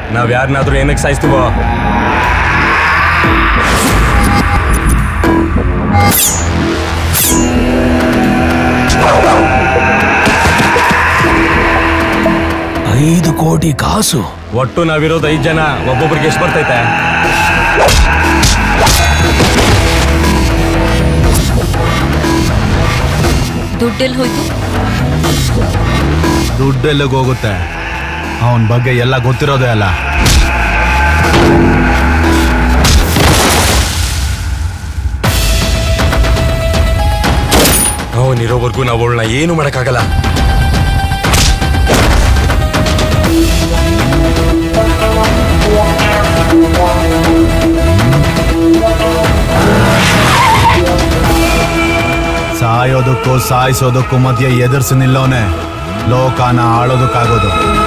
ನಾವ್ ಯಾರನ್ನಾದ್ರೂ ಏನಕ್ಕೆ ಸಾಯಿಸ್ತೀವೋ ಐದು ಕೋಟಿ ಕಾಸು ಒಟ್ಟು ನಾವಿರೋದು ಐದ್ ಜನ ಒಬ್ಬೊಬ್ರಿಗೆ ಎಷ್ಟು ಬರ್ತೈತೆ ದುಡ್ಡೆಲ್ಲಿ ಹೋಯ್ತು ದುಡ್ಡೆಲ್ಲಿಗೆ ಹೋಗುತ್ತೆ ಅವನ ಬಗ್ಗೆ ಎಲ್ಲ ಗೊತ್ತಿರೋದೇ ಅಲ್ಲ ಅವನಿರೋವರೆಗೂ ನಾವು ಅವಳನ್ನ ಏನು ಮಾಡಕ್ಕಾಗಲ್ಲ ಸಾಯೋದಕ್ಕೂ ಸಾಯಿಸೋದಕ್ಕೂ ಮಧ್ಯೆ ಎದುರಿಸಿ ನಿಲ್ಲೋನೆ ಲೋಕನ ಆಳೋದಕ್ಕಾಗೋದು